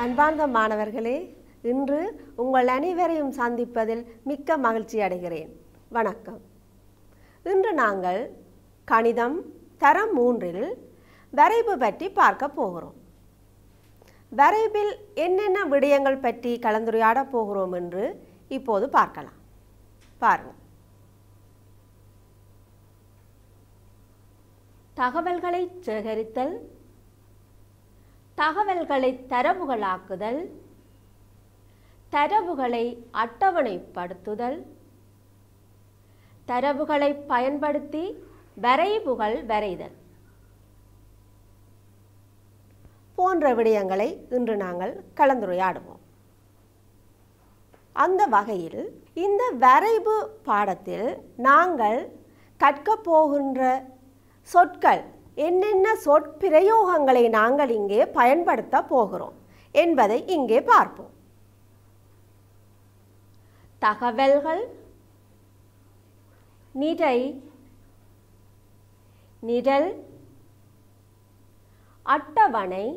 அன்பார்ந்த மாணவர்களே இன்று உங்கள் அனைவரையும் சந்திப்பதில் மிக்க மகிழ்ச்சி அடைகிறேன் வணக்கம் இன்று நாங்கள் கணிதம் தரம் மூன்றில் வரைவு பற்றி பார்க்க போகிறோம் வரைவில் என்னென்ன விடயங்கள் பற்றி கலந்துரையாட போகிறோம் என்று இப்போது பார்க்கலாம் பாருங்கள் தகவல்களை சேகரித்தல் தகவல்களை தரவுகளாக்குதல் தரவுகளை அட்டவணைப்படுத்துதல் தரவுகளை பயன்படுத்தி வரைவுகள் வரைதல் போன்ற விடயங்களை இன்று நாங்கள் கலந்துரையாடுவோம் அந்த வகையில் இந்த வரைவு பாடத்தில் நாங்கள் கற்கப் போகின்ற சொற்கள் என்னென்ன சொற்பிரயோகங்களை நாங்கள் இங்கே பயன்படுத்த போகிறோம் என்பதை இங்கே பார்ப்போம் தகவல்கள் நிறை நிரல் அட்டவணை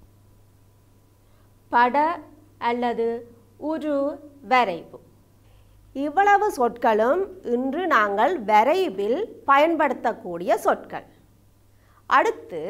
பட அல்லது உரு வரைவு இவ்வளவு சொற்களும் இன்று நாங்கள் வரைவில் பயன்படுத்தக்கூடிய சொற்கள் அடுத்து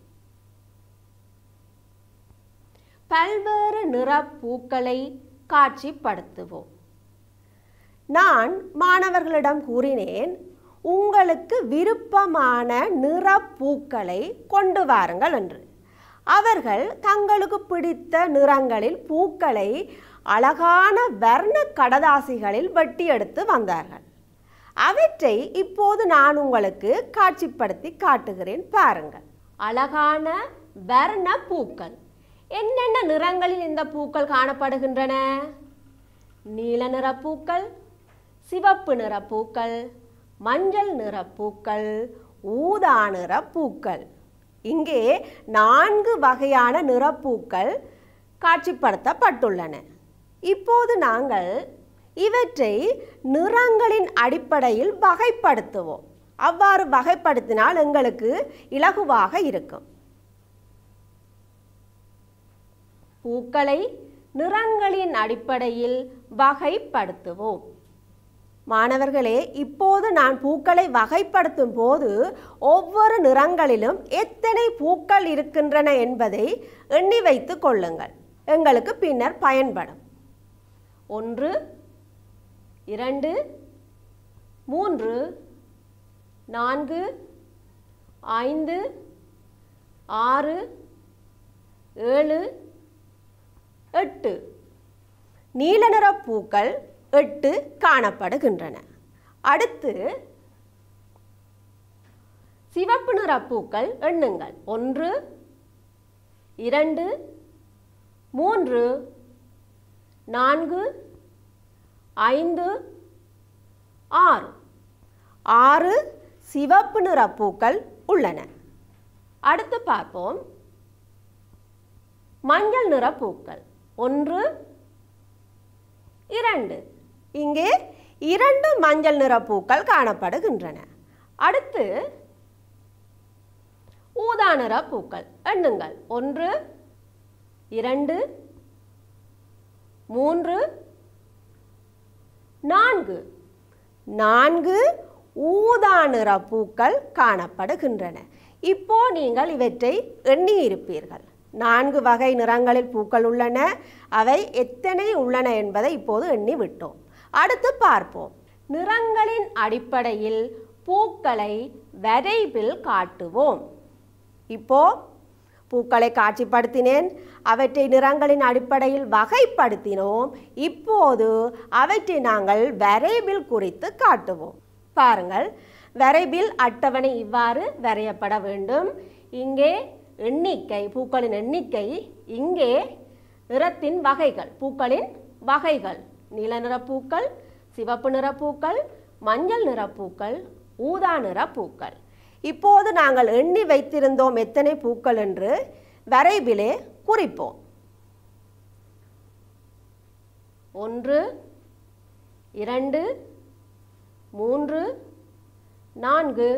பல்வேறு நிற பூக்களை காட்சிப்படுத்துவோம் நான் மாணவர்களிடம் கூறினேன் உங்களுக்கு விருப்பமான நிற பூக்களை கொண்டு வாருங்கள் என்று அவர்கள் தங்களுக்கு பிடித்த நிறங்களில் பூக்களை அழகான வர்ண கடதாசிகளில் வெட்டி எடுத்து வந்தார்கள் அவற்றை இப்போது நான் உங்களுக்கு காட்சிப்படுத்தி காட்டுகிறேன் பாருங்கள் அழகான வர்ண பூக்கள் என்னென்ன நிறங்களில் இந்த பூக்கள் காணப்படுகின்றன நீல நிற பூக்கள் சிவப்பு நிற பூக்கள் மஞ்சள் நிற பூக்கள் ஊதா நிற பூக்கள் இங்கே நான்கு வகையான நிறப்பூக்கள் காட்சிப்படுத்தப்பட்டுள்ளன இப்போது நாங்கள் இவற்றை நிறங்களின் அடிப்படையில் வகைப்படுத்துவோம் அவ்வாறு வகைப்படுத்தினால் எங்களுக்கு இலகுவாக இருக்கும் பூக்களை நிறங்களின் அடிப்படையில் வகைப்படுத்துவோம் மாணவர்களே இப்போது நான் பூக்களை வகைப்படுத்தும் போது ஒவ்வொரு நிறங்களிலும் எத்தனை பூக்கள் இருக்கின்றன என்பதை எண்ணி வைத்து கொள்ளுங்கள் எங்களுக்கு பின்னர் பயன்படும் ஒன்று இரண்டு மூன்று நான்கு ஐந்து ஆறு ஏழு எட்டு நீல நிற பூக்கள் எட்டு காணப்படுகின்றன அடுத்து சிவப்பு நிற பூக்கள் எண்ணுங்கள் ஒன்று இரண்டு மூன்று நான்கு ஐந்து ஆறு ஆறு சிவப்பு நிற பூக்கள் உள்ளன அடுத்து பார்ப்போம் மஞ்சள் நிற பூக்கள் ஒன்று இரண்டு இங்கே இரண்டு மஞ்சள் நிற பூக்கள் காணப்படுகின்றன அடுத்து ஊதா நிற பூக்கள் எண்ணுங்கள் ஒன்று இரண்டு மூன்று நான்கு நான்கு ஊதா நிற பூக்கள் காணப்படுகின்றன இப்போ நீங்கள் இவற்றை எண்ணி இருப்பீர்கள் நான்கு வகை நிறங்களில் பூக்கள் உள்ளன அவை எத்தனை உள்ளன என்பதை இப்போது எண்ணி விட்டோம் அடுத்து பார்ப்போம் நிறங்களின் அடிப்படையில் பூக்களை வரைவில் காட்டுவோம் இப்போ பூக்களை காட்சிப்படுத்தினேன் அவற்றை நிறங்களின் அடிப்படையில் வகைப்படுத்தினோம் இப்போது அவற்றை நாங்கள் வரைவில் குறித்து காட்டுவோம் பாருங்கள் வரைவில் அட்டவணை இவ்வாறு வரையப்பட வேண்டும் இங்கே எண்ணிக்கை பூக்களின் எண்ணிக்கை இங்கே நிறத்தின் வகைகள் பூக்களின் வகைகள் நீல நிற பூக்கள் சிவப்பு நிற பூக்கள் மஞ்சள் நிற பூக்கள் ஊதா நிற பூக்கள் இப்போது நாங்கள் எண்ணி வைத்திருந்தோம் எத்தனை பூக்கள் என்று வரைவிலே குறிப்போம் ஒன்று இரண்டு மூன்று நான்கு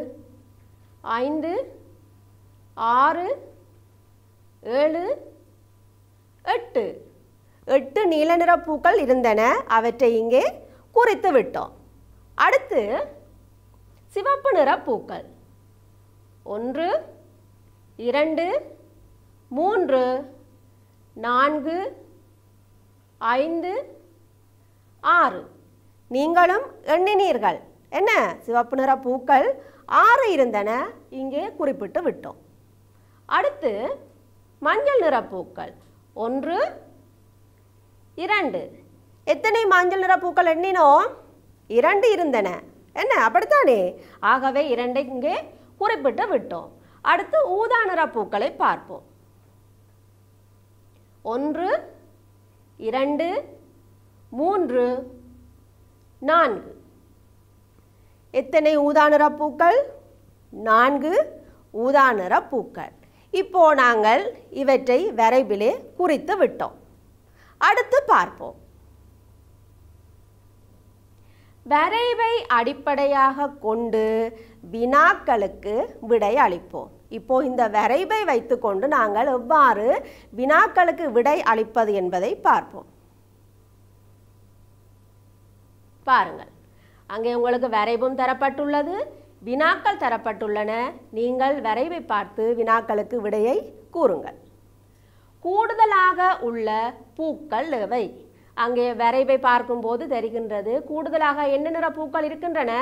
ஐந்து ஆறு ஏழு எட்டு எட்டு நீல நிற பூக்கள் இருந்தன அவற்றை இங்கே குறித்து விட்டோம் அடுத்து சிவப்பு நிற பூக்கள் ஒன்று இரண்டு மூன்று நான்கு ஐந்து ஆறு நீங்களும் எண்ணினீர்கள் என்ன சிவப்பு நிற பூக்கள் ஆறு இருந்தன இங்கே குறிப்பிட்டு விட்டோம் அடுத்து மஞ்சள் நிற பூக்கள் ஒன்று இரண்டு எத்தனை மஞ்சள் நிற பூக்கள் எண்ணினோம் இரண்டு இருந்தன என்ன அப்படித்தானே ஆகவே இரண்டை இங்கே குறிப்பிட்டு விட்டோம் அடுத்து ஊதா நிற பூக்களை பார்ப்போம் ஒன்று இரண்டு மூன்று நான்கு எத்தனை ஊதா நிற பூக்கள் நான்கு ஊதா நிற பூக்கள் இப்போ நாங்கள் இவற்றை வரைபிலே குறித்து விட்டோம் அடுத்து பார்ப்போம் வரைவை அடிப்படையாக கொண்டு வினாக்களுக்கு விடை அளிப்போம் இப்போ இந்த வரைவை வைத்துக்கொண்டு நாங்கள் எவ்வாறு வினாக்களுக்கு விடை அளிப்பது என்பதை பார்ப்போம் பாருங்கள் அங்கே உங்களுக்கு வரைவும் தரப்பட்டுள்ளது வினாக்கள் தரப்பட்டுள்ளன நீங்கள் வரைவை பார்த்து வினாக்களுக்கு விடையை கூறுங்கள் கூடுதலாக உள்ள பூக்கள் எவை அங்கே வரைவை பார்க்கும்போது தெரிகின்றது கூடுதலாக என்ன நிற பூக்கள் இருக்கின்றன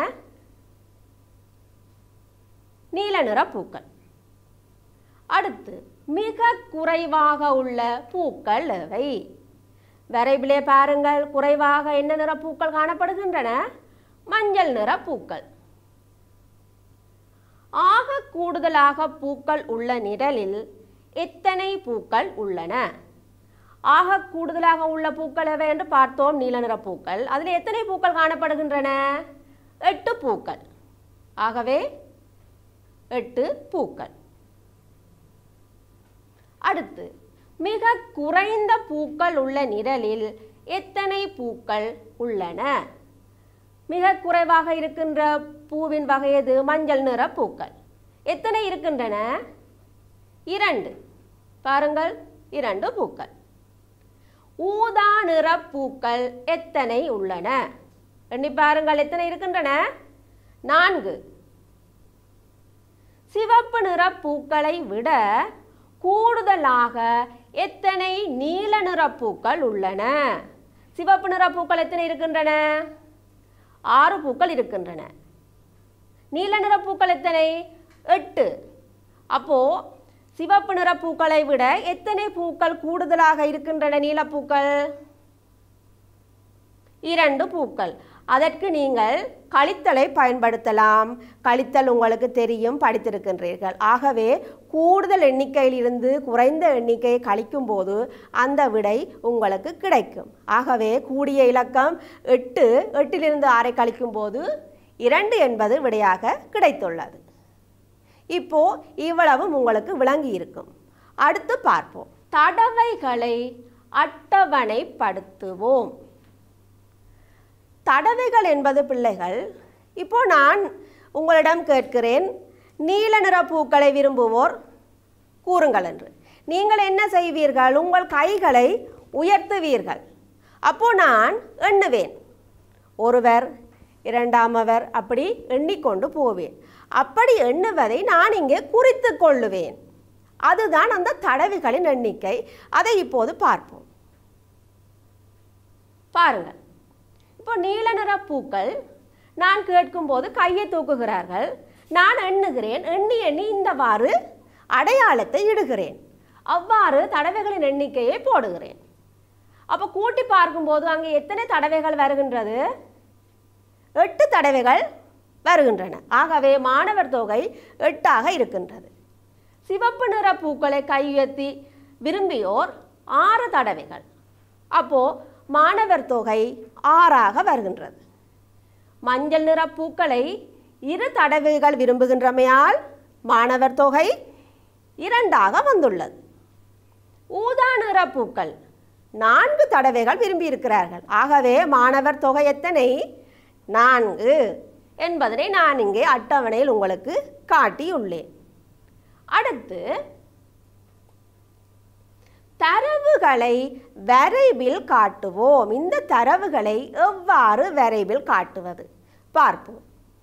நீல நிற பூக்கள் அடுத்து மிக குறைவாக உள்ள பூக்கள் எவை வரைவிலே பாருங்கள் குறைவாக என்ன நிற பூக்கள் காணப்படுகின்றன மஞ்சள் நிற பூக்கள் ஆக கூடுதலாக பூக்கள் உள்ள நிழலில் எத்தனை பூக்கள் உள்ளன ஆக கூடுதலாக உள்ள பூக்கள் எவை என்று பார்த்தோம் நீல நிற பூக்கள் அதில் எத்தனை பூக்கள் காணப்படுகின்றன எட்டு பூக்கள் ஆகவே எட்டு பூக்கள் அடுத்து மிக குறைந்த பூக்கள் உள்ள நிழலில் எத்தனை பூக்கள் உள்ளன மிக குறைவாக இருக்கின்ற பூவின் வகை எது மஞ்சள் நிற பூக்கள் எத்தனை இருக்கின்றன இரண்டு பாருங்கள் இரண்டு பூக்கள் ஊதா நிற பூக்கள் எத்தனை உள்ளன எண்ணி பாருங்கள் எத்தனை இருக்கின்றன நான்கு சிவப்பு நிற பூக்களை விட கூடுதலாக எத்தனை நீல நிற பூக்கள் உள்ளன சிவப்பு நிற பூக்கள் எத்தனை இருக்கின்றன ஆறு பூக்கள் இருக்கின்றன நீல நிற பூக்கள் எத்தனை எட்டு அப்போ சிவப்பு நிற பூக்களை விட எத்தனை பூக்கள் கூடுதலாக இருக்கின்றன நீலப்பூக்கள் இரண்டு பூக்கள் அதற்கு நீங்கள் கழித்தலை பயன்படுத்தலாம் கழித்தல் உங்களுக்கு தெரியும் படித்திருக்கின்றீர்கள் ஆகவே கூடுதல் எண்ணிக்கையிலிருந்து குறைந்த எண்ணிக்கையை கழிக்கும் போது அந்த விடை உங்களுக்கு கிடைக்கும் ஆகவே கூடிய இலக்கம் எட்டு எட்டிலிருந்து ஆறை கழிக்கும் போது இரண்டு என்பது விடையாக கிடைத்துள்ளது இப்போ இவ்வளவும் உங்களுக்கு விளங்கி இருக்கும் அடுத்து பார்ப்போம் தடவைகளை அட்டவணைப்படுத்துவோம் தடவைகள் என்பது பிள்ளைகள் இப்போ நான் உங்களிடம் கேட்கிறேன் நீல நிற பூக்களை விரும்புவோர் கூறுங்கள் என்று நீங்கள் என்ன செய்வீர்கள் உங்கள் கைகளை உயர்த்துவீர்கள் அப்போ நான் எண்ணுவேன் ஒருவர் இரண்டாமவர் அப்படி எண்ணிக்கொண்டு போவேன் அப்படி எண்ணுவதை நான் இங்கே குறித்து கொள்ளுவேன் அதுதான் அந்த தடவைகளின் எண்ணிக்கை அதை இப்போது பார்ப்போம் பாருங்கள் இப்போ நீல நிற பூக்கள் நான் கேட்கும்போது கையை தூக்குகிறார்கள் நான் எண்ணுகிறேன் எண்ணி எண்ணி இந்தவாறு அடையாளத்தை இடுகிறேன் அவ்வாறு தடவைகளின் எண்ணிக்கையை போடுகிறேன் அப்போ கூட்டி பார்க்கும்போது அங்கே எத்தனை தடவைகள் வருகின்றது எட்டு தடவைகள் வருகின்றன ஆகவே மாணவர் தொகை எட்டாக இருக்கின்றது சிவப்பு நிற பூக்களை கையுயர்த்தி விரும்பியோர் ஆறு தடவைகள் அப்போ மாணவர் தொகை ஆறாக வருகின்றது மஞ்சள் நிற பூக்களை இரு தடவைகள் விரும்புகின்றமையால் மாணவர் தொகை இரண்டாக வந்துள்ளது ஊதா நிற பூக்கள் நான்கு தடவைகள் விரும்பியிருக்கிறார்கள் ஆகவே மாணவர் தொகை எத்தனை நான்கு என்பதனை நான் இங்கே அட்டவணையில் உங்களுக்கு காட்டியுள்ளேன் அடுத்து தரவுகளை வரைவில் காட்டுவோம் இந்த தரவுகளை எவ்வாறு வரைவில் காட்டுவது பார்ப்போம்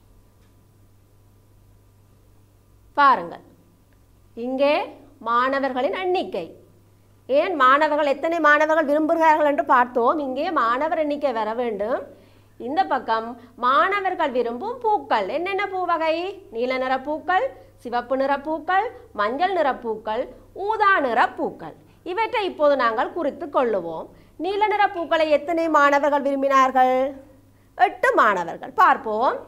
பாருங்கள் இங்கே மாணவர்களின் எண்ணிக்கை ஏன் மாணவர்கள் எத்தனை மாணவர்கள் விரும்புகிறார்கள் என்று பார்த்தோம் இங்கே மாணவர் எண்ணிக்கை வர வேண்டும் இந்த பக்கம் மாணவர்கள் விரும்பும் பூக்கள் என்னென்ன பூ வகை நீல நிற பூக்கள் சிவப்பு நிற பூக்கள் மஞ்சள் நிற பூக்கள் ஊதா நிற பூக்கள் இவற்றை இப்போது நாங்கள் குறித்து கொள்ளுவோம் நீல நிற பூக்களை எத்தனை மாணவர்கள் விரும்பினார்கள் எட்டு மாணவர்கள் பார்ப்போம்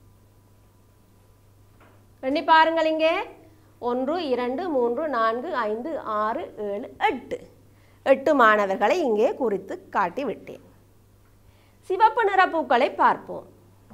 எண்ணி பாருங்கள் இங்கே ஒன்று இரண்டு மூன்று நான்கு ஐந்து ஆறு ஏழு எட்டு எட்டு மாணவர்களை இங்கே குறித்து காட்டி விட்டேன் சிவப்பு நிற பூக்களை பார்ப்போம்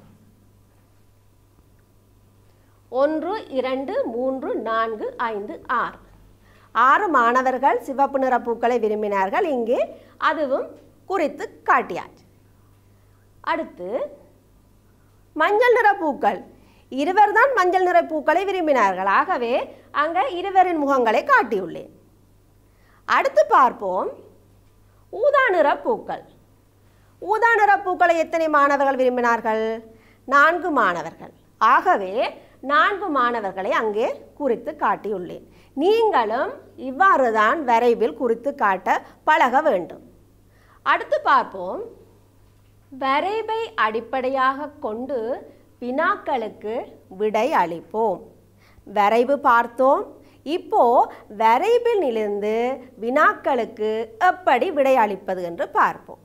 ஒன்று இரண்டு மூன்று நான்கு ஐந்து ஆறு ஆறு மாணவர்கள் சிவப்பு நிற பூக்களை விரும்பினார்கள் இங்கே அதுவும் குறித்து காட்டியாச்சு அடுத்து மஞ்சள் நிற பூக்கள் இருவர் தான் மஞ்சள் நிற பூக்களை விரும்பினார்கள் ஆகவே அங்கே இருவரின் முகங்களை காட்டியுள்ளேன் அடுத்து பார்ப்போம் ஊதா நிற பூக்கள் ஊதா நிற பூக்களை எத்தனை மாணவர்கள் விரும்பினார்கள் நான்கு மாணவர்கள் ஆகவே நான்கு மாணவர்களை அங்கே குறித்து காட்டியுள்ளேன் நீங்களும் இவ்வாறு தான் வரைவில் குறித்து காட்ட பழக வேண்டும் அடுத்து பார்ப்போம் வரைவை அடிப்படையாக கொண்டு வினாக்களுக்கு விடை அளிப்போம் வரைவு பார்த்தோம் இப்போ வரைவிலிருந்து வினாக்களுக்கு எப்படி விடை அளிப்பது என்று பார்ப்போம்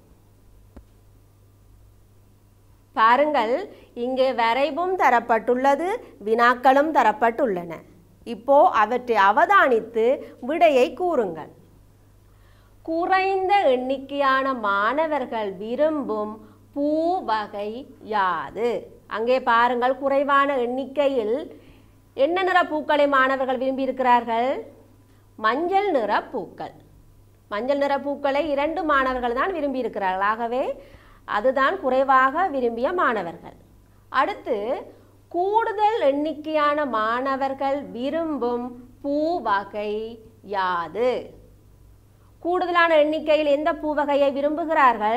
பாருங்கள் இங்கே வரைவும் தரப்பட்டுள்ளது வினாக்களும் தரப்பட்டுள்ளன இப்போ அவற்றை அவதானித்து விடையை கூறுங்கள் குறைந்த எண்ணிக்கையான மாணவர்கள் விரும்பும் பூ வகை யாது அங்கே பாருங்கள் குறைவான எண்ணிக்கையில் என்ன நிற பூக்களை மாணவர்கள் விரும்பி இருக்கிறார்கள் மஞ்சள் நிற பூக்கள் மஞ்சள் நிற பூக்களை இரண்டு மாணவர்கள் தான் விரும்பி இருக்கிறார்கள் ஆகவே அதுதான் குறைவாக விரும்பிய மாணவர்கள் அடுத்து கூடுதல் எண்ணிக்கையான மாணவர்கள் விரும்பும் பூ வகை யாது கூடுதலான எண்ணிக்கையில் எந்த பூ வகையை விரும்புகிறார்கள்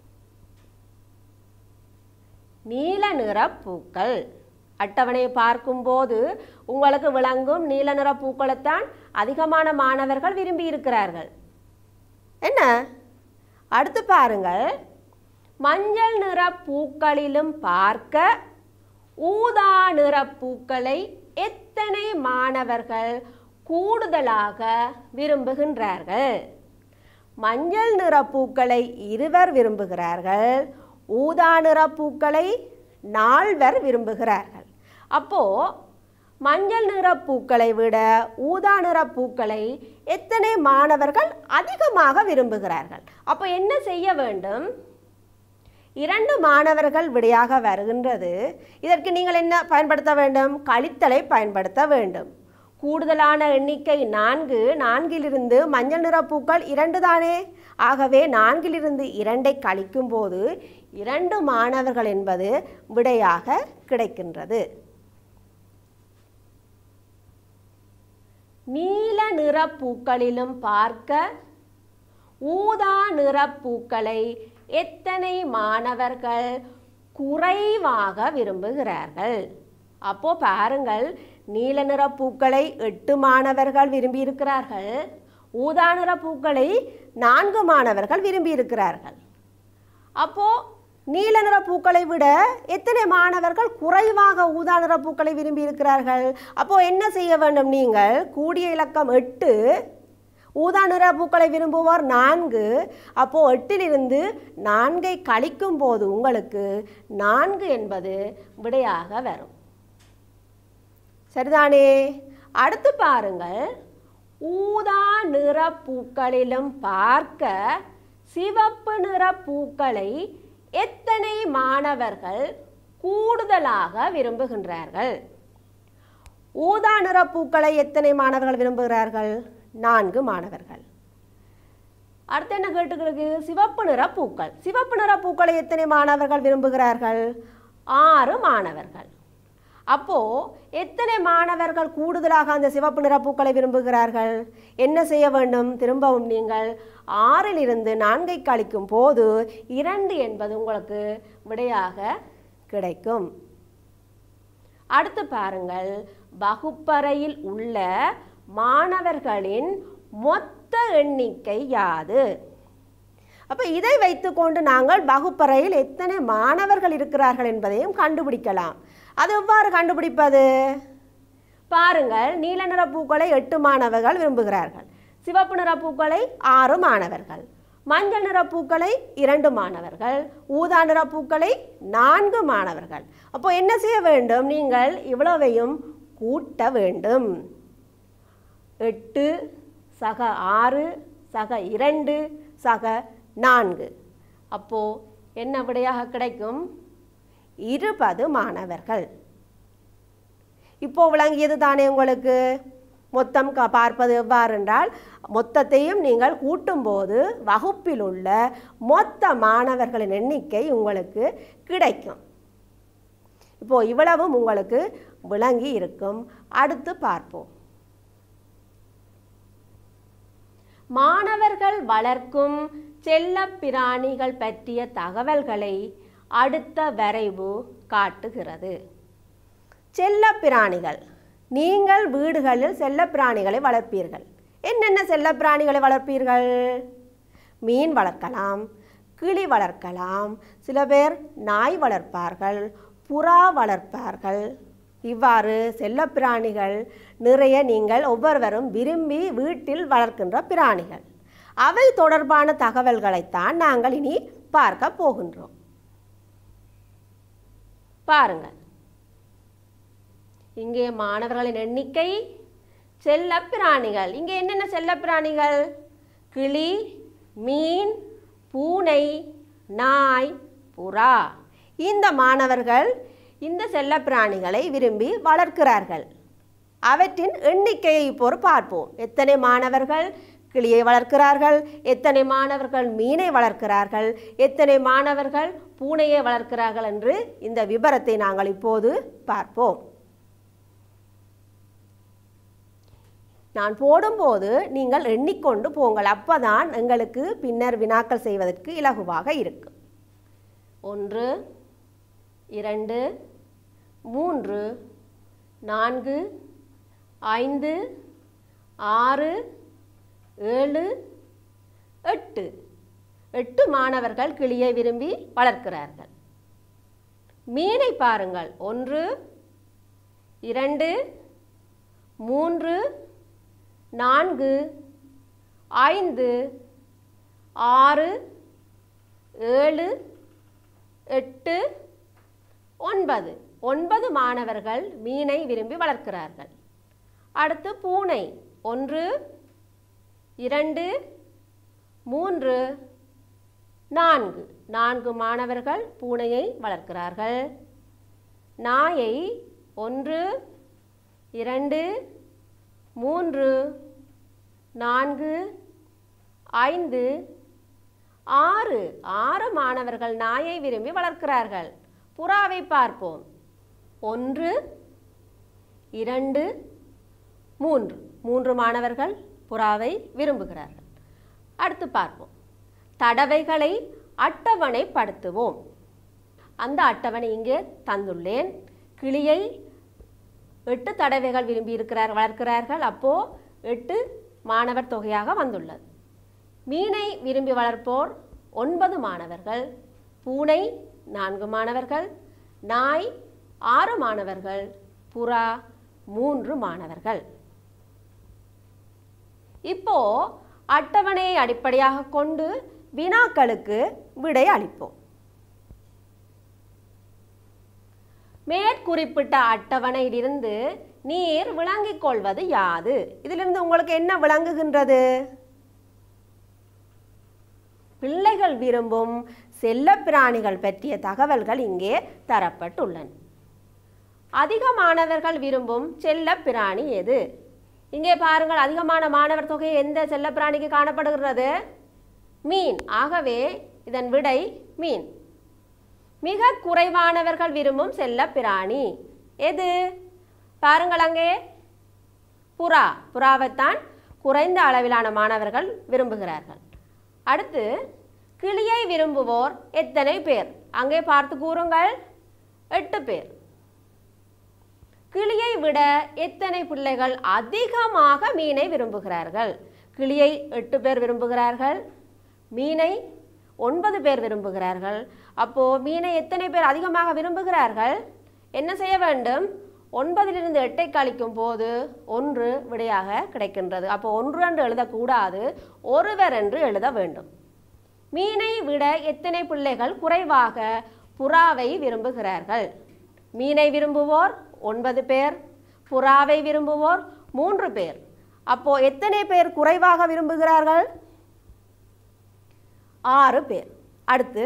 நீல நிற பூக்கள் அட்டவணையை பார்க்கும்போது உங்களுக்கு விளங்கும் நீல நிற பூக்களைத்தான் அதிகமான மாணவர்கள் விரும்பி இருக்கிறார்கள் என்ன அடுத்து பாருங்கள் மஞ்சள் நிற பூக்களிலும் பார்க்க ஊதா நிற பூக்களை எத்தனை மாணவர்கள் கூடுதலாக விரும்புகின்றார்கள் மஞ்சள் நிற பூக்களை இருவர் விரும்புகிறார்கள் ஊதா நிற பூக்களை நால்வர் விரும்புகிறார்கள் அப்போ மஞ்சள் நிற பூக்களை விட ஊதா நிற பூக்களை எத்தனை மாணவர்கள் அதிகமாக விரும்புகிறார்கள் அப்போ என்ன செய்ய வேண்டும் இரண்டு மாணவர்கள் விடையாக வருகின்றது இதற்கு நீங்கள் என்ன பயன்படுத்த வேண்டும் கழித்தலை பயன்படுத்த வேண்டும் கூடுதலான எண்ணிக்கை நான்கு நான்கிலிருந்து மஞ்சள் நிற பூக்கள் இரண்டு தானே ஆகவே நான்கிலிருந்து இரண்டை கழிக்கும் போது இரண்டு மாணவர்கள் என்பது விடையாக கிடைக்கின்றது நீல நிற பூக்களிலும் பார்க்க ஊதா நிற பூக்களை எத்தனை மாணவர்கள் குறைவாக விரும்புகிறார்கள் அப்போ பாருங்கள் நீல நிற பூக்களை எட்டு மாணவர்கள் விரும்பி இருக்கிறார்கள் ஊதா நிற பூக்களை நான்கு மாணவர்கள் விரும்பி இருக்கிறார்கள் அப்போ நீல நிற பூக்களை விட எத்தனை மாணவர்கள் குறைவாக ஊதா நிற பூக்களை விரும்பி இருக்கிறார்கள் அப்போ என்ன செய்ய வேண்டும் நீங்கள் கூடிய இலக்கம் எட்டு ஊதா நிற பூக்களை விரும்புவோர் நான்கு அப்போ எட்டிலிருந்து நான்கை கழிக்கும் போது உங்களுக்கு நான்கு என்பது விடையாக வரும் சரிதானே அடுத்து பாருங்கள் ஊதா நிற பூக்களிலும் பார்க்க சிவப்பு நிற பூக்களை எத்தனை மாணவர்கள் கூடுதலாக விரும்புகின்றார்கள் ஊதா நிற பூக்களை எத்தனை மாணவர்கள் விரும்புகிறார்கள் நான்கு மாணவர்கள் அடுத்து என்ன கேட்டுக்கிறது சிவப்பு நிற பூக்கள் சிவப்பு நிற பூக்களை எத்தனை மாணவர்கள் விரும்புகிறார்கள் ஆறு மாணவர்கள் அப்போ எத்தனை மாணவர்கள் கூடுதலாக அந்த சிவப்பு நிற பூக்களை விரும்புகிறார்கள் என்ன செய்ய வேண்டும் திரும்பவும் நீங்கள் ஆறிலிருந்து நான்கை கழிக்கும் போது இரண்டு என்பது உங்களுக்கு விடையாக கிடைக்கும் அடுத்து பாருங்கள் வகுப்பறையில் உள்ள மாணவர்களின் மொத்த எண்ணிக்கை யாது அப்போ இதை வைத்துக்கொண்டு நாங்கள் வகுப்பறையில் எத்தனை மாணவர்கள் இருக்கிறார்கள் என்பதையும் கண்டுபிடிக்கலாம் அது எவ்வாறு கண்டுபிடிப்பது பாருங்கள் நீல நிற பூக்களை எட்டு மாணவர்கள் விரும்புகிறார்கள் சிவப்பு நிற பூக்களை ஆறு மாணவர்கள் மஞ்சள் நிற பூக்களை இரண்டு மாணவர்கள் ஊதா நிற பூக்களை நான்கு மாணவர்கள் அப்போ என்ன செய்ய வேண்டும் நீங்கள் இவ்வளவையும் கூட்ட வேண்டும் எட்டு சக ஆறு சக இரண்டு சக நான்கு அப்போ என்ன விடையாக கிடைக்கும் இருபது மாணவர்கள் இப்போ விளங்கியது தானே உங்களுக்கு மொத்தம் க பார்ப்பது எவ்வாறு என்றால் மொத்தத்தையும் நீங்கள் கூட்டும்போது வகுப்பில் உள்ள மொத்த மாணவர்களின் எண்ணிக்கை உங்களுக்கு கிடைக்கும் இப்போ இவ்வளவும் உங்களுக்கு விளங்கி இருக்கும் அடுத்து பார்ப்போம் மாணவர்கள் வளர்க்கும் செல்லப் பிராணிகள் பற்றிய தகவல்களை அடுத்த வரைவு காட்டுகிறது செல்லப் பிராணிகள் நீங்கள் வீடுகளில் செல்லப் பிராணிகளை வளர்ப்பீர்கள் என்னென்ன செல்லப் பிராணிகளை வளர்ப்பீர்கள் மீன் வளர்க்கலாம் கிளி வளர்க்கலாம் சில பேர் நாய் வளர்ப்பார்கள் புறா வளர்ப்பார்கள் இவ்வாறு செல்லப் பிராணிகள் நிறைய நீங்கள் ஒவ்வொருவரும் விரும்பி வீட்டில் வளர்க்கின்ற பிராணிகள் அவை தொடர்பான தகவல்களைத்தான் நாங்கள் இனி பார்க்க போகின்றோம் பாருங்கள் இங்கே மாணவர்களின் எண்ணிக்கை செல்லப் பிராணிகள் இங்கே என்னென்ன செல்லப் பிராணிகள் கிளி மீன் பூனை நாய் புறா இந்த மாணவர்கள் இந்த செல்லப் பிராணிகளை விரும்பி வளர்க்கிறார்கள் அவற்றின் எண்ணிக்கையை இப்போது பார்ப்போம் எத்தனை மாணவர்கள் கிளியை வளர்க்கிறார்கள் எத்தனை மாணவர்கள் மீனை வளர்க்கிறார்கள் எத்தனை மாணவர்கள் பூனையை வளர்க்கிறார்கள் என்று இந்த விபரத்தை நாங்கள் இப்போது பார்ப்போம் நான் போடும்போது நீங்கள் எண்ணிக்கொண்டு போங்கள் அப்பதான் எங்களுக்கு பின்னர் வினாக்கள் செய்வதற்கு இலகுவாக இருக்கும் ஒன்று இரண்டு மூன்று நான்கு ஐந்து ஆறு ஏழு எட்டு எட்டு மாணவர்கள் கிளியை விரும்பி வளர்க்கிறார்கள் மீனை பாருங்கள் ஒன்று இரண்டு மூன்று நான்கு ஐந்து ஆறு ஏழு எட்டு ஒன்பது ஒன்பது மாணவர்கள் மீனை விரும்பி வளர்க்கிறார்கள் அடுத்து பூனை ஒன்று இரண்டு மூன்று நான்கு நான்கு மாணவர்கள் பூனையை வளர்க்கிறார்கள் நாயை ஒன்று இரண்டு மூன்று நான்கு ஐந்து ஆறு ஆறு மாணவர்கள் நாயை விரும்பி வளர்க்கிறார்கள் புறாவை பார்ப்போம் ஒன்று இரண்டு மூன்று மூன்று மாணவர்கள் புறாவை விரும்புகிறார்கள் அடுத்து பார்ப்போம் தடவைகளை அட்டவணைப்படுத்துவோம் அந்த அட்டவணை இங்கே தந்துள்ளேன் கிளியை எட்டு தடவைகள் விரும்பி இருக்கிறார் வளர்க்கிறார்கள் அப்போ எட்டு மாணவர் தொகையாக வந்துள்ளது மீனை விரும்பி வளர்ப்போர் ஒன்பது மாணவர்கள் பூனை நான்கு மாணவர்கள் நாய் ஆறு மாணவர்கள் புறா மூன்று மாணவர்கள் இப்போ அட்டவணையை அடிப்படையாக கொண்டு வினாக்களுக்கு விடை அளிப்போம் மேற்குறிப்பிட்ட அட்டவணையிலிருந்து நீர் விளங்கிக் கொள்வது யாது இதிலிருந்து உங்களுக்கு என்ன விளங்குகின்றது பிள்ளைகள் விரும்பும் செல்லப்பிராணிகள் பற்றிய தகவல்கள் இங்கே தரப்பட்டுள்ளன அதிக மாணவர்கள் விரும்பும் செல்லப்பிராணி எது இங்கே பாருங்கள் அதிகமான மாணவர் தொகை எந்த செல்லப்பிராணிக்கு காணப்படுகிறது மீன் ஆகவே இதன் விடை மீன் மிக குறைவானவர்கள் விரும்பும் செல்லப்பிராணி எது பாருங்கள் அங்கே புறா புறாவைத்தான் குறைந்த அளவிலான மாணவர்கள் விரும்புகிறார்கள் அடுத்து கிளியை விரும்புவோர் எத்தனை பேர் அங்கே பார்த்து கூறுங்கள் எட்டு பேர் கிளியை விட எத்தனை பிள்ளைகள் அதிகமாக மீனை விரும்புகிறார்கள் கிளியை எட்டு பேர் விரும்புகிறார்கள் மீனை ஒன்பது பேர் விரும்புகிறார்கள் அப்போ மீனை எத்தனை பேர் அதிகமாக விரும்புகிறார்கள் என்ன செய்ய வேண்டும் ஒன்பதிலிருந்து எட்டை கழிக்கும் போது ஒன்று விடையாக கிடைக்கின்றது அப்போ ஒன்று என்று எழுதக்கூடாது ஒருவர் என்று எழுத வேண்டும் மீனை விட எத்தனை பிள்ளைகள் குறைவாக புறாவை விரும்புகிறார்கள் மீனை விரும்புவோர் ஒன்பது பேர் புறாவை விரும்புவோர் மூன்று பேர் அப்போ எத்தனை பேர் குறைவாக விரும்புகிறார்கள் ஆறு பேர் அடுத்து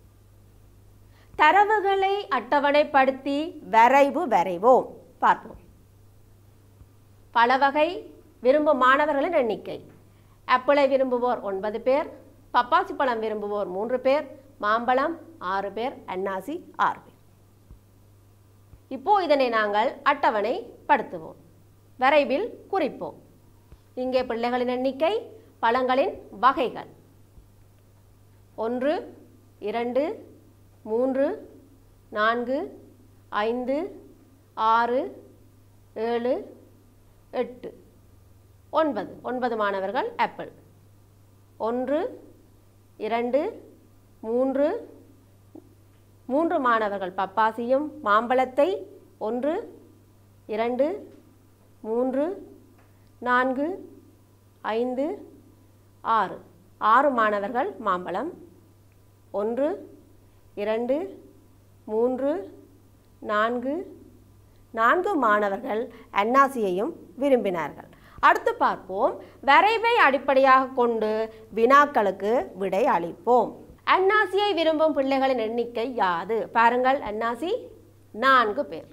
தரவுகளை அட்டவணைப்படுத்தி வரைவு வரைவோம் பார்ப்போம் பல வகை விரும்பும் மாணவர்களின் எண்ணிக்கை ஆப்பிளை விரும்புவோர் ஒன்பது பேர் பப்பாசி பழம் விரும்புவோர் மூன்று பேர் மாம்பழம் ஆறு பேர் அன்னாசி ஆறு பேர் இப்போ இதனை நாங்கள் அட்டவணைப்படுத்துவோம் வரைவில் குறிப்போம் இங்கே பிள்ளைகளின் எண்ணிக்கை பழங்களின் வகைகள் ஒன்று இரண்டு மூன்று நான்கு ஐந்து ஆறு ஏழு எட்டு ஒன்பது ஒன்பது மாணவர்கள் ஆப்பிள் ஒன்று இரண்டு மூன்று மூன்று மாணவர்கள் பப்பாசியும் மாம்பழத்தை ஒன்று இரண்டு மூன்று நான்கு ஐந்து ஆறு ஆறு மாணவர்கள் மாம்பழம் ஒன்று இரண்டு மூன்று நான்கு நான்கு மாணவர்கள் அன்னாசியையும் விரும்பினார்கள் அடுத்து பார்ப்போம் வரைவை அடிப்படையாக கொண்டு வினாக்களுக்கு விடை அளிப்போம் அன்னாசியை விரும்பும் பிள்ளைகளின் எண்ணிக்கை யாது பாருங்கள் அன்னாசி நான்கு பேர்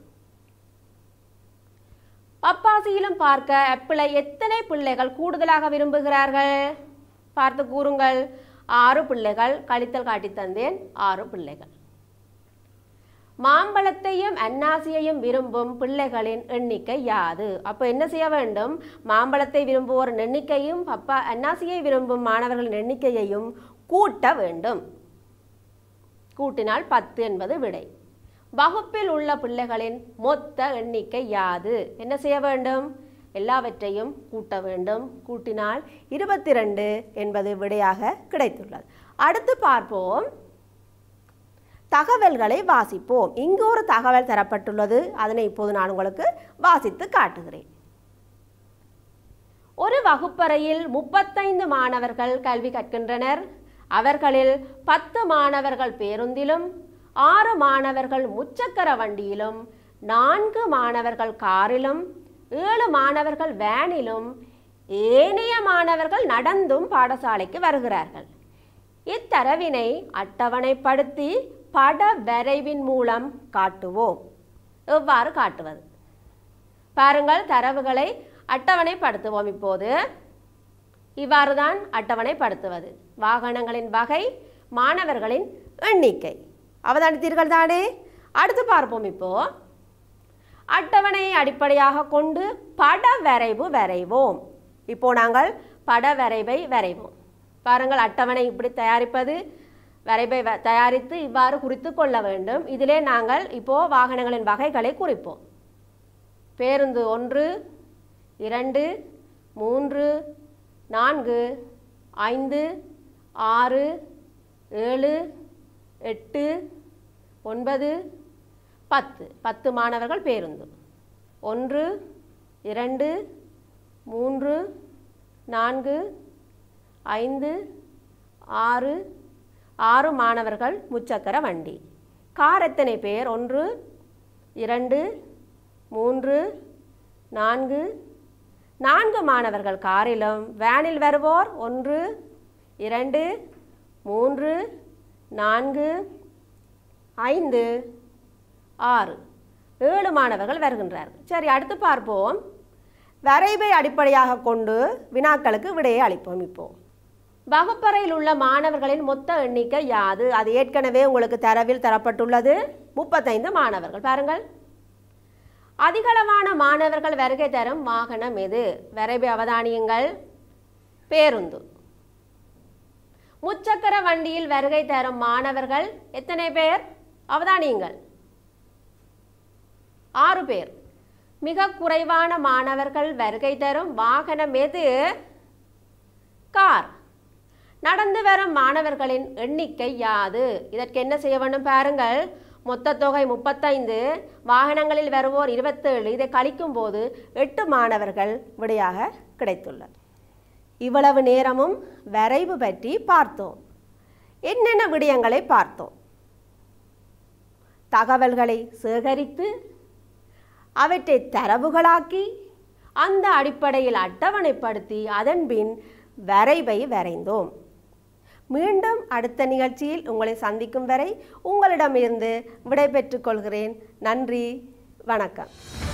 பப்பாசியிலும் பார்க்க ஆப்பிளை எத்தனை பிள்ளைகள் கூடுதலாக விரும்புகிறார்கள் பார்த்து கூறுங்கள் ஆறு பிள்ளைகள் கழித்தல் காட்டி தந்தேன் ஆறு பிள்ளைகள் மாம்பழத்தையும் அன்னாசியையும் விரும்பும் பிள்ளைகளின் எண்ணிக்கை யாது அப்போ என்ன செய்ய வேண்டும் மாம்பழத்தை விரும்புவோரின் எண்ணிக்கையும் பப்பா அன்னாசியை விரும்பும் மாணவர்களின் எண்ணிக்கையையும் கூட்ட வேண்டும் கூட்டினால் பத்து என்பது விடை வகுப்பில் உள்ள பிள்ளைகளின் மொத்த எண்ணிக்கை யாது என்ன செய்ய வேண்டும் எல்லாவற்றையும் கூட்ட வேண்டும் கூட்டினால் இருபத்தி ரெண்டு என்பது விடையாக கிடைத்துள்ளது அடுத்து பார்ப்போம் தகவல்களை வாசிப்போம் இங்கு ஒரு தகவல் தரப்பட்டுள்ளது அதனை இப்போது நான் உங்களுக்கு வாசித்து காட்டுகிறேன் ஒரு வகுப்பறையில் முப்பத்தைந்து மாணவர்கள் கல்வி கற்கின்றனர் அவர்களில் பத்து மாணவர்கள் பேருந்திலும் ஆறு மாணவர்கள் முச்சக்கர வண்டியிலும் நான்கு மாணவர்கள் காரிலும் ஏழு மாணவர்கள் வேனிலும் ஏனைய மாணவர்கள் நடந்தும் பாடசாலைக்கு வருகிறார்கள் இத்தரவினை அட்டவணைப்படுத்தி பட வரைவின் மூலம் காட்டுவோம் எவ்வாறு காட்டுவது பாருங்கள் தரவுகளை அட்டவணைப்படுத்துவோம் இப்போது இவ்வாறு தான் அட்டவணைப்படுத்துவது வாகனங்களின் வகை மாணவர்களின் எண்ணிக்கை அவதானித்தீர்கள் தானே அடுத்து பார்ப்போம் இப்போ அட்டவணையை அடிப்படையாக கொண்டு பட வரைவு வரைவோம் இப்போ நாங்கள் பட வரைவை வரைவோம் பாருங்கள் அட்டவணை இப்படி தயாரிப்பது வரைவை வ- தயாரித்து இவ்வாறு குறித்து கொள்ள வேண்டும் இதிலே நாங்கள் இப்போ வாகனங்களின் வகைகளை குறிப்போம் பேருந்து ஒன்று இரண்டு மூன்று நான்கு ஐந்து ஆறு ஏழு எட்டு ஒன்பது பத்து பத்து மாணவர்கள் பேருந்து ஒன்று இரண்டு மூன்று நான்கு ஐந்து ஆறு ஆறு மாணவர்கள் முச்சக்கர வண்டி கார் எத்தனை பேர் ஒன்று இரண்டு மூன்று நான்கு நான்கு மாணவர்கள் காரிலும் வேனில் வருவோர் ஒன்று இரண்டு மூன்று நான்கு ஐந்து ஆறு ஏழு மாணவர்கள் வருகின்றார்கள் சரி அடுத்து பார்ப்போம் வரைவை அடிப்படையாக கொண்டு வினாக்களுக்கு விடையை அளிப்போம் இப்போ வகுப்பறையில் உள்ள மாணவர்களின் மொத்த எண்ணிக்கை யாது அது ஏற்கனவே உங்களுக்கு தரவில் தரப்பட்டுள்ளது முப்பத்தைந்து மாணவர்கள் பாருங்கள் அதிகளவான மாணவர்கள் வருகை தரும் வாகனம் எது வரைபை அவதானியுங்கள் பேருந்து முச்சக்கர வண்டியில் வருகை தரும் மாணவர்கள் எத்தனை பேர் அவதானியுங்கள் ஆறு பேர் மிக குறைவான மாணவர்கள் வருகை தரும் வாகனம் எது கார் நடந்து வரும் மாணவர்களின் எண்ணிக்கை யாது இதற்கு என்ன செய்ய வேண்டும் பாருங்கள் மொத்த தொகை முப்பத்தைந்து வாகனங்களில் வருவோர் இருபத்தேழு இதை கழிக்கும் போது எட்டு மாணவர்கள் விடையாக கிடைத்துள்ளது இவ்வளவு நேரமும் வரைவு பற்றி பார்த்தோம் என்னென்ன விடயங்களை பார்த்தோம் தகவல்களை சேகரித்து அவற்றை தரவுகளாக்கி அந்த அடிப்படையில் அட்டவணைப்படுத்தி அதன்பின் வரைவை வரைந்தோம் மீண்டும் அடுத்த நிகழ்ச்சியில் உங்களை சந்திக்கும் வரை உங்களிடமிருந்து விடை பெற்றுக் கொள்கிறேன் நன்றி வணக்கம்